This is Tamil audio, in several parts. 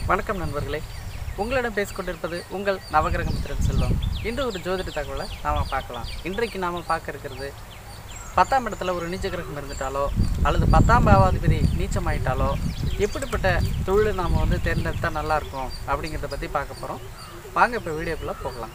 வணக்கம் நண்பர்களே உங்களிடம் பேசிக்கொண்டிருப்பது உங்கள் நவகிரக மித்திரன் செல்வம் இன்று ஒரு ஜோதிட தகவலை நாம் பார்க்கலாம் இன்றைக்கு நாம் பார்க்க இருக்கிறது பத்தாம் இடத்துல ஒரு நீச்ச கிரகம் இருந்துட்டாலோ அல்லது பத்தாம் பாவாதிபதி நீச்சமாயிட்டாலோ எப்படிப்பட்ட தொழிலை நாம் வந்து தேர்ந்தெடுத்தால் நல்லாயிருக்கும் அப்படிங்கிறத பற்றி பார்க்க போகிறோம் வாங்க இப்போ வீடியோக்குள்ளே போகலாம்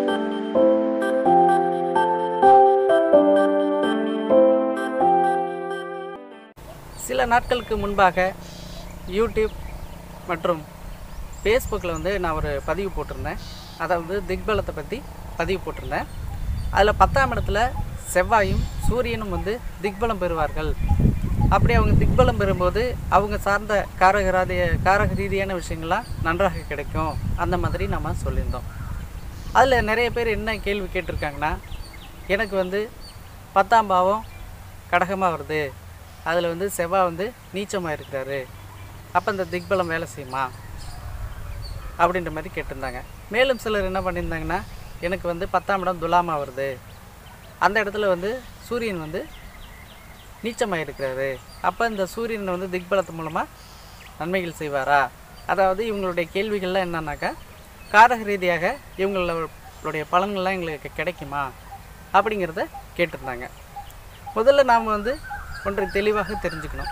சில நாட்களுக்கு முன்பாக யூடியூப் மற்றும் ஃபேஸ்புக்கில் வந்து நான் ஒரு பதிவு போட்டிருந்தேன் அதாவது திக்பலத்தை பற்றி பதிவு போட்டிருந்தேன் அதில் பத்தாம் இடத்துல செவ்வாயும் சூரியனும் வந்து திக்பலம் பெறுவார்கள் அப்படி அவங்க திக்பலம் பெறும்போது அவங்க சார்ந்த காரகராதிய காரக ரீதியான விஷயங்கள்லாம் நன்றாக கிடைக்கும் அந்த மாதிரி நம்ம சொல்லியிருந்தோம் அதில் நிறைய பேர் என்ன கேள்வி கேட்டிருக்காங்கன்னா எனக்கு வந்து பத்தாம் பாவம் கடகமாக வருது அதில் வந்து செவ்வாய் வந்து நீச்சமாக இருக்கிறாரு அப்போ இந்த திக்பலம் வேலை செய்யுமா அப்படின்ற மாதிரி கேட்டிருந்தாங்க மேலும் சிலர் என்ன பண்ணியிருந்தாங்கன்னா எனக்கு வந்து பத்தாம் இடம் துலாமா வருது அந்த இடத்துல வந்து சூரியன் வந்து நீச்சமாக இருக்கிறாரு அப்போ இந்த சூரியன் வந்து திக்பலத்து மூலமாக நன்மைகள் செய்வாரா அதாவது இவங்களுடைய கேள்விகள்லாம் என்னன்னாக்கா காரக ரீதியாக இவங்களுடைய பலன்கள்லாம் எங்களுக்கு கிடைக்குமா அப்படிங்கிறத கேட்டிருந்தாங்க முதல்ல நாம் வந்து ஒன்றை தெளிவாக தெரிஞ்சுக்கணும்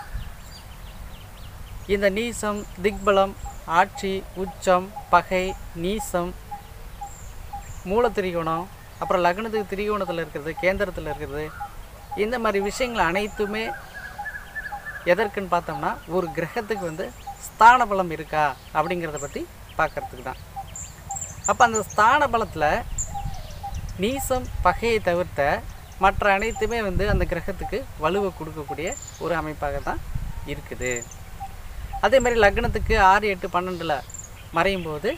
இந்த நீசம் திக்பலம் ஆட்சி உச்சம் பகை நீசம் மூலத்திரிகோணம் அப்புறம் லக்னத்துக்கு திரிகோணத்தில் இருக்கிறது கேந்திரத்தில் இருக்கிறது இந்த மாதிரி விஷயங்கள் அனைத்துமே எதற்குன்னு பார்த்தோம்னா ஒரு கிரகத்துக்கு வந்து ஸ்தான பலம் இருக்கா அப்படிங்கிறத பற்றி பார்க்கறதுக்கு தான் அப்போ அந்த ஸ்தான பலத்தில் நீசம் பகையை தவிர்த்த மற்ற அனைத்துமே வந்து அந்த கிரகத்துக்கு வலுவை கொடுக்கக்கூடிய ஒரு அமைப்பாக தான் இருக்குது அதே மாதிரி லக்னத்துக்கு ஆறு எட்டு பன்னெண்டில் மறையும் போது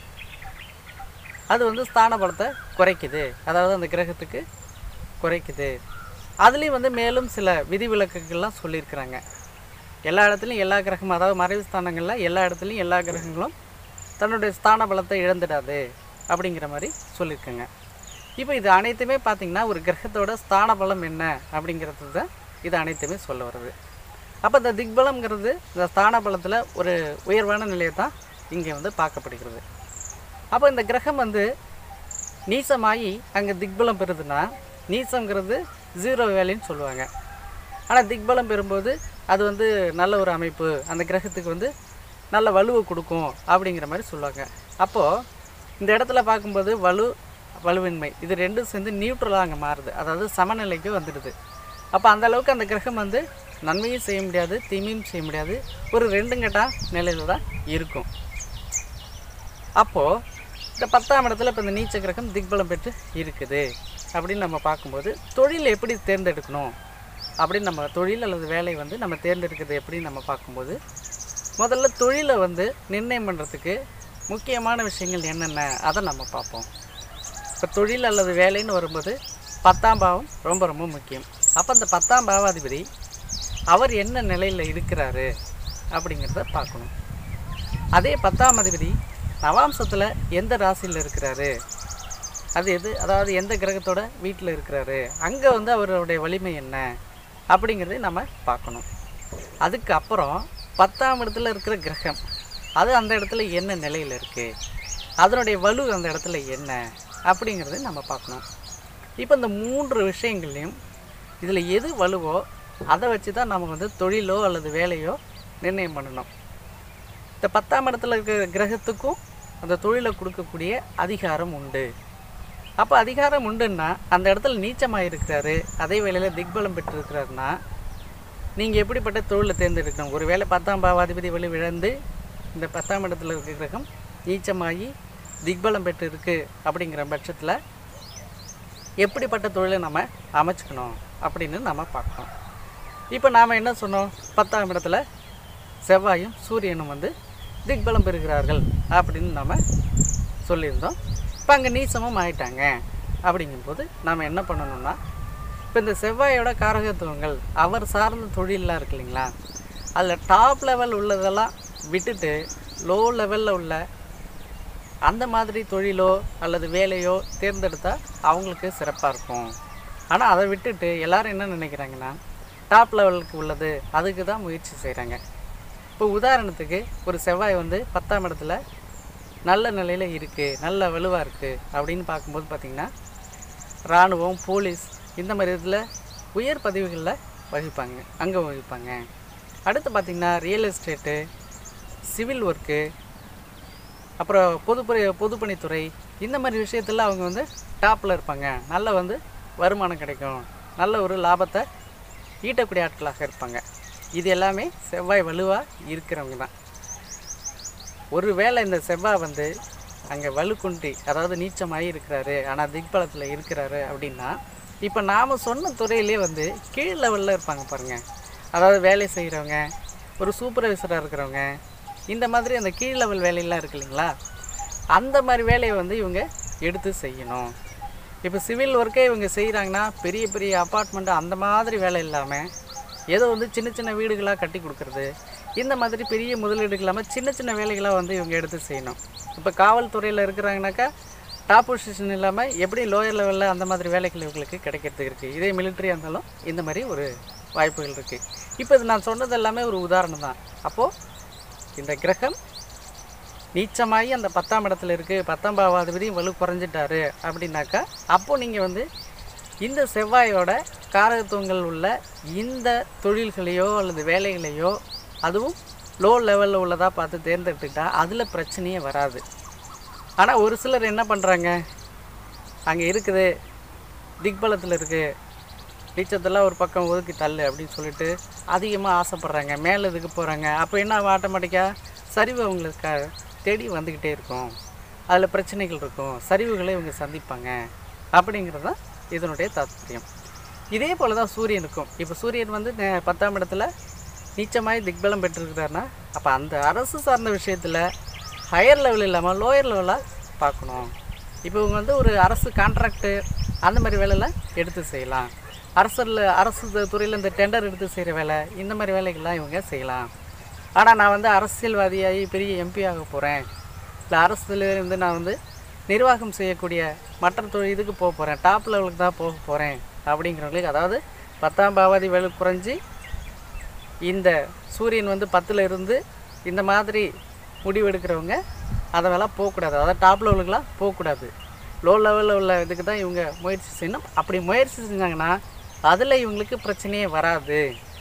அது வந்து ஸ்தான பலத்தை குறைக்குது அதாவது அந்த கிரகத்துக்கு குறைக்குது அதுலேயும் வந்து மேலும் சில விதிவிலக்குகள்லாம் சொல்லியிருக்கிறாங்க எல்லா இடத்துலையும் எல்லா கிரகமும் அதாவது மறைவு ஸ்தானங்களில் எல்லா இடத்துலையும் எல்லா கிரகங்களும் தன்னுடைய ஸ்தான பலத்தை இழந்துடாது அப்படிங்கிற மாதிரி சொல்லியிருக்காங்க இப்போ இது அனைத்துமே பார்த்திங்கன்னா ஒரு கிரகத்தோட ஸ்தான பலம் என்ன அப்படிங்கிறது தான் இது அனைத்துமே சொல்ல வருது அப்போ இந்த திக்பலம்ங்கிறது இந்த ஸ்தான பலத்தில் ஒரு உயர்வான நிலையை தான் இங்கே வந்து பார்க்கப்படுகிறது அப்போ இந்த கிரகம் வந்து நீசமாகி அங்கே திக்பலம் பெறுதுன்னா நீசங்கிறது ஜீரோ வேலைன்னு சொல்லுவாங்க ஆனால் திக்பலம் பெறும்போது அது வந்து நல்ல ஒரு அமைப்பு அந்த கிரகத்துக்கு வந்து நல்ல வலுவை கொடுக்கும் அப்படிங்கிற மாதிரி சொல்லுவாங்க அப்போது இந்த இடத்துல பார்க்கும்போது வலு வலுவின்மை இது ரெண்டும் சேர்ந்து நியூட்ரலாக அங்கே மாறுது அதாவது சமநிலைக்கு வந்துடுது அப்போ அந்த அளவுக்கு அந்த கிரகம் வந்து நன்மையும் செய்ய முடியாது தீமையும் செய்ய முடியாது ஒரு ரெண்டுங்கட்டா நிலையில் தான் இருக்கும் அப்போது இந்த பத்தாம் இடத்துல இப்போ இந்த நீச்ச கிரகம் திக்பலம் பெற்று இருக்குது அப்படின்னு நம்ம பார்க்கும்போது தொழில் எப்படி தேர்ந்தெடுக்கணும் அப்படின்னு நம்ம தொழில் அல்லது வேலை வந்து நம்ம தேர்ந்தெடுக்கிறது எப்படின்னு நம்ம பார்க்கும்போது முதல்ல தொழிலை வந்து நிர்ணயம் பண்ணுறதுக்கு முக்கியமான விஷயங்கள் என்னென்ன அதை நம்ம பார்ப்போம் இப்போ தொழில் அல்லது வேலைன்னு வரும்போது பத்தாம் பாவம் ரொம்ப ரொம்ப முக்கியம் அப்போ அந்த பத்தாம் பாவாதிபதி அவர் என்ன நிலையில் இருக்கிறாரு அப்படிங்கிறத பார்க்கணும் அதே பத்தாம் அதிபதி நவாம்சத்தில் எந்த ராசியில் இருக்கிறாரு அது எது அதாவது எந்த கிரகத்தோட வீட்டில் இருக்கிறாரு அங்கே வந்து அவருடைய வலிமை என்ன அப்படிங்கிறதை நம்ம பார்க்கணும் அதுக்கு அப்புறம் பத்தாம் இடத்துல இருக்கிற கிரகம் அது அந்த இடத்துல என்ன நிலையில் இருக்குது அதனுடைய வலு அந்த இடத்துல என்ன அப்படிங்கிறத நம்ம பார்க்கணும் இப்போ இந்த மூன்று விஷயங்கள்லையும் இதில் எது வலுவோ அதை வச்சு தான் நம்ம வந்து தொழிலோ அல்லது வேலையோ நிர்ணயம் பண்ணணும் இந்த பத்தாம் இடத்துல இருக்கிற கிரகத்துக்கும் அந்த தொழிலை கொடுக்கக்கூடிய அதிகாரம் உண்டு அப்போ அதிகாரம் உண்டுன்னா அந்த இடத்துல நீச்சமாக இருக்கிறாரு அதே வேளையில் திக்பலம் பெற்றிருக்கிறாருன்னா நீங்கள் எப்படிப்பட்ட தொழிலை தேர்ந்தெடுக்கணும் ஒரு வேளை பத்தாம் பாவாதிபதி வழி விழுந்து இந்த பத்தாம் இடத்துல இருக்கிற கிரகம் நீச்சமாகி திக்பலம் பெற்று இருக்கு அப்படிங்கிற பட்சத்தில் எப்படிப்பட்ட தொழிலை நம்ம அமைச்சுக்கணும் அப்படின்னு நம்ம பார்க்கணும் இப்போ நாம் என்ன சொன்னோம் பத்தாம் இடத்துல செவ்வாயும் சூரியனும் வந்து திக்பலம் பெறுகிறார்கள் அப்படின்னு நம்ம சொல்லியிருந்தோம் இப்போ அங்கே நீசமும் ஆயிட்டாங்க அப்படிங்கும்போது நாம் என்ன பண்ணணும்னா இப்போ இந்த செவ்வாயோட காரகத்துவங்கள் அவர் சார்ந்த தொழிலெலாம் இருக்கு இல்லைங்களா அதில் டாப் லெவல் உள்ளதெல்லாம் விட்டுட்டு லோ லெவலில் உள்ள அந்த மாதிரி தொழிலோ அல்லது வேலையோ தேர்ந்தெடுத்தால் அவங்களுக்கு சிறப்பாக இருக்கும் ஆனால் அதை விட்டுட்டு எல்லாரும் என்ன நினைக்கிறாங்கன்னா டாப் லெவலுக்கு உள்ளது அதுக்கு தான் முயற்சி செய்கிறாங்க இப்போ உதாரணத்துக்கு ஒரு செவ்வாய் வந்து பத்தாம் இடத்துல நல்ல நிலையில் இருக்குது நல்ல வலுவாக இருக்குது அப்படின்னு பார்க்கும்போது பார்த்திங்கன்னா இராணுவம் போலீஸ் இந்த மாதிரி இதில் உயர் பதவிகளில் வகிப்பாங்க அங்கே வகிப்பாங்க அடுத்து பார்த்திங்கன்னா ரியல் எஸ்டேட்டு சிவில் ஒர்க்கு அப்புறம் பொதுப்பணி பொதுப்பணித்துறை இந்த மாதிரி விஷயத்தில் அவங்க வந்து டாப்பில் இருப்பாங்க நல்ல வந்து வருமானம் கிடைக்கும் நல்ல ஒரு லாபத்தை ஈட்டக்கூடிய ஆட்களாக இருப்பாங்க இது எல்லாமே செவ்வாய் வலுவாக இருக்கிறவங்க தான் ஒருவேளை இந்த செவ்வாய் வந்து அங்கே வலுக்குன்றி அதாவது நீச்சமாகி இருக்கிறாரு ஆனால் திக்பலத்தில் இருக்கிறாரு அப்படின்னா இப்போ நாம் சொன்ன துறையிலே வந்து கீழ் லெவலில் இருப்பாங்க பாருங்கள் அதாவது வேலை செய்கிறவங்க ஒரு சூப்பர்வைசராக இருக்கிறவங்க இந்த மாதிரி அந்த கீழ் லெவல் வேலையெல்லாம் இருக்கு இல்லைங்களா அந்த மாதிரி வேலையை வந்து இவங்க எடுத்து செய்யணும் இப்போ சிவில் ஒர்க்கே இவங்க செய்கிறாங்கன்னா பெரிய பெரிய அப்பார்ட்மெண்ட் அந்த மாதிரி வேலை இல்லாமல் ஏதோ வந்து சின்ன சின்ன வீடுகளாக கட்டி கொடுக்குறது இந்த மாதிரி பெரிய முதலீடுகள் இல்லாமல் சின்ன சின்ன வேலைகளாக வந்து இவங்க எடுத்து செய்யணும் இப்போ காவல்துறையில் இருக்கிறாங்கனாக்கா டாப் பொசிஷன் இல்லாமல் எப்படி லோயர் லெவலில் அந்த மாதிரி வேலைகள் இவங்களுக்கு கிடைக்கிறதுக்கு இருக்குது இதே மிலிட்ரியாக இருந்தாலும் இந்த மாதிரி ஒரு வாய்ப்புகள் இருக்குது இப்போ இது நான் சொன்னது எல்லாமே ஒரு உதாரணம் தான் அப்போது இந்த கிரகம் நீச்சமாகி அந்த பத்தாம் இடத்துல இருக்குது பத்தாம் பாவாதிபதியும் வலு குறைஞ்சிட்டாரு அப்படின்னாக்கா அப்போ நீங்கள் வந்து இந்த செவ்வாயோட காரகத்துவங்கள் உள்ள இந்த தொழில்களையோ அல்லது வேலைகளையோ அதுவும் லோ லெவலில் உள்ளதாக பார்த்து தேர்ந்தெடுத்துக்கிட்டா அதில் பிரச்சனையே வராது ஆனால் ஒரு சிலர் என்ன பண்ணுறாங்க அங்கே இருக்குது திக்பலத்தில் இருக்குது நீச்சத்தெல்லாம் ஒரு பக்கம் ஒதுக்கி தள்ளு அப்படின்னு சொல்லிட்டு அதிகமாக ஆசைப்பட்றாங்க மேலே இதுக்கு போகிறாங்க அப்போ என்ன ஆட்டோமேட்டிக்காக சரிவு அவங்களுக்கு க- தேடி வந்துக்கிட்டே இருக்கும் அதில் பிரச்சனைகள் இருக்கும் சரிவுகளை இவங்க சந்திப்பாங்க அப்படிங்கிறது தான் இதனுடைய தாத்பரியம் இதே போல் தான் சூரியனுக்கும் இப்போ சூரியன் வந்து நே- பத்தாம் இடத்துல நீச்சமாய் திக்பலம் பெற்றிருக்கிறாருன்னா அப்போ அந்த அரசு சார்ந்த விஷயத்தில் ஹையர் லெவல் இல்லாமல் லோயர் லெவலாக பார்க்கணும் இப்போ இவங்க வந்து ஒரு அரசு கான்ட்ராக்டு அந்த மாதிரி வேலையெல்லாம் எடுத்து செய்யலாம் அரசில் அரசு துறையில் இந்த டெண்டர் எடுத்து செய்கிற வேலை இந்த மாதிரி வேலைகள்லாம் இவங்க செய்யலாம் ஆனால் நான் வந்து அரசியல்வாதியாகி பெரிய எம்பி ஆக போகிறேன் இல்லை அரசுல இருந்து நான் வந்து நிர்வாகம் செய்யக்கூடிய மற்ற தொழில் இதுக்கு போக போகிறேன் டாப் லெவலுக்கு தான் போக போகிறேன் அப்படிங்கிறவங்களுக்கு அதாவது பத்தாம் பாவாதி வேலை குறைஞ்சி இந்த சூரியன் வந்து பத்தில் இருந்து இந்த மாதிரி முடிவெடுக்கிறவங்க அதெல்லாம் போகக்கூடாது அதாவது டாப் லெவலுக்குலாம் போகக்கூடாது லோ லெவலில் உள்ள இதுக்கு தான் இவங்க முயற்சி செய்யணும் அப்படி முயற்சி செஞ்சாங்கன்னா அதில் இவங்களுக்கு பிரச்சனையே வராது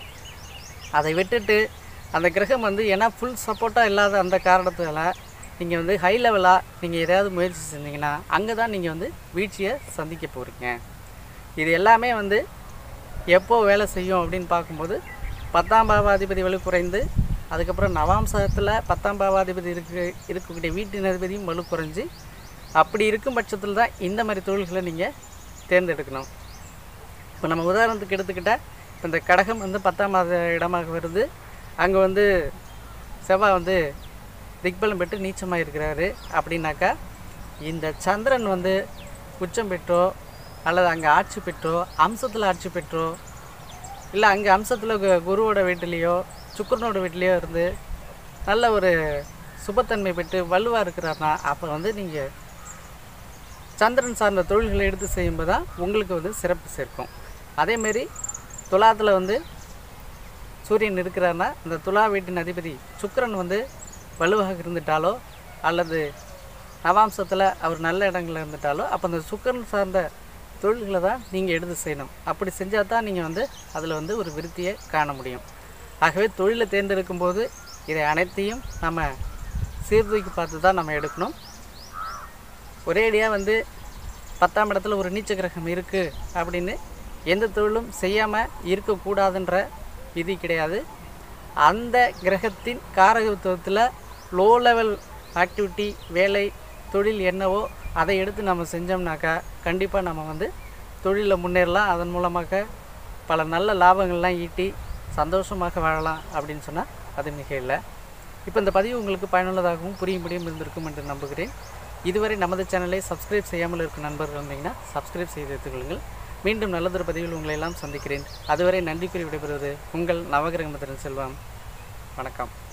அதை விட்டுட்டு அந்த கிரகம் வந்து ஏன்னா ஃபுல் சப்போர்ட்டாக இல்லாத அந்த காரணத்தால் நீங்கள் வந்து ஹை லெவலாக நீங்கள் எதாவது முயற்சி செஞ்சீங்கன்னா அங்கே தான் நீங்கள் வந்து வீழ்ச்சியை சந்திக்க போகிறீங்க இது எல்லாமே வந்து எப்போ வேலை செய்யும் அப்படின்னு பார்க்கும்போது பத்தாம் பாவாதிபதி வலு குறைந்து அதுக்கப்புறம் நவாம்சத்தில் பத்தாம் பாவாதிபதி இருக்கு இருக்கக்கூடிய வீட்டின் அதிபதியும் வலு குறைஞ்சி அப்படி இருக்கும் பட்சத்தில் தான் இந்த மாதிரி தொழில்களை நீங்கள் தேர்ந்தெடுக்கணும் இப்போ நம்ம உதாரணத்துக்கு எடுத்துக்கிட்டால் இப்போ இந்த கடகம் வந்து பத்தாம் மாத இடமாக வருது அங்கே வந்து செவ்வாய் வந்து திக்பலம் பெற்று நீச்சமாக இருக்கிறாரு அப்படின்னாக்கா இந்த சந்திரன் வந்து உச்சம் பெற்றோ அல்லது அங்கே ஆட்சி பெற்றோ அம்சத்தில் ஆட்சி பெற்றோ இல்லை அங்கே அம்சத்தில் கு- குருவோட வீட்டிலேயோ சுக்கிரனோட வீட்டிலேயோ இருந்து நல்ல ஒரு சுபத்தன்மை பெற்று வலுவாக இருக்கிறாருன்னா அப்போ வந்து நீங்கள் சந்திரன் சார்ந்த தொழில்களை எடுத்து செய்யும்போது தான் உங்களுக்கு வந்து சிறப்பு சேர்க்கும் அதேமாரி துலாத்தில் வந்து சூரியன் இருக்கிறாருன்னா அந்த துலா வீட்டின் அதிபதி சுக்கிரன் வந்து வலுவாக இருந்துட்டாலோ அல்லது நவாம்சத்தில் அவர் நல்ல இடங்களில் இருந்துட்டாலோ அப்போ அந்த சுக்கிரன் சார்ந்த தொழில்களை தான் நீங்கள் எடுத்து செய்யணும் அப்படி செஞ்சால் தான் நீங்கள் வந்து அதில் வந்து ஒரு விருத்தியை காண முடியும் ஆகவே தொழிலை தேர்ந்தெடுக்கும் போது இதை அனைத்தையும் நம்ம சீர்தூக்கி பார்த்து தான் நம்ம எடுக்கணும் ஒரேடியாக வந்து பத்தாம் இடத்துல ஒரு நீச்ச கிரகம் இருக்குது அப்படின்னு எந்த தொழிலும் செய்யாமல் இருக்கக்கூடாதுன்ற விதி கிடையாது அந்த கிரகத்தின் காரகத்துவத்தில் லோ லெவல் ஆக்டிவிட்டி வேலை தொழில் என்னவோ அதை எடுத்து நம்ம செஞ்சோம்னாக்கா கண்டிப்பாக நம்ம வந்து தொழிலில் முன்னேறலாம் அதன் மூலமாக பல நல்ல லாபங்கள்லாம் ஈட்டி சந்தோஷமாக வாழலாம் அப்படின்னு சொன்னால் அது மிக இல்லை இப்போ இந்த பதிவு உங்களுக்கு பயனுள்ளதாகவும் புரியும்படியும் இருந்திருக்கும் என்று நம்புகிறேன் இதுவரை நமது சேனலை சப்ஸ்கிரைப் செய்யாமல் இருக்கும் நண்பர்கள் இருந்தீங்கன்னா சப்ஸ்கிரைப் செய்து வைத்துக் கொள்ளுங்கள் மீண்டும் நல்லதொரு பதிவில் உங்களை எல்லாம் சந்திக்கிறேன் அதுவரை நன்றி கூறி விடைபெறுவது உங்கள் நவகிரகமத்திரன் செல்வம் வணக்கம்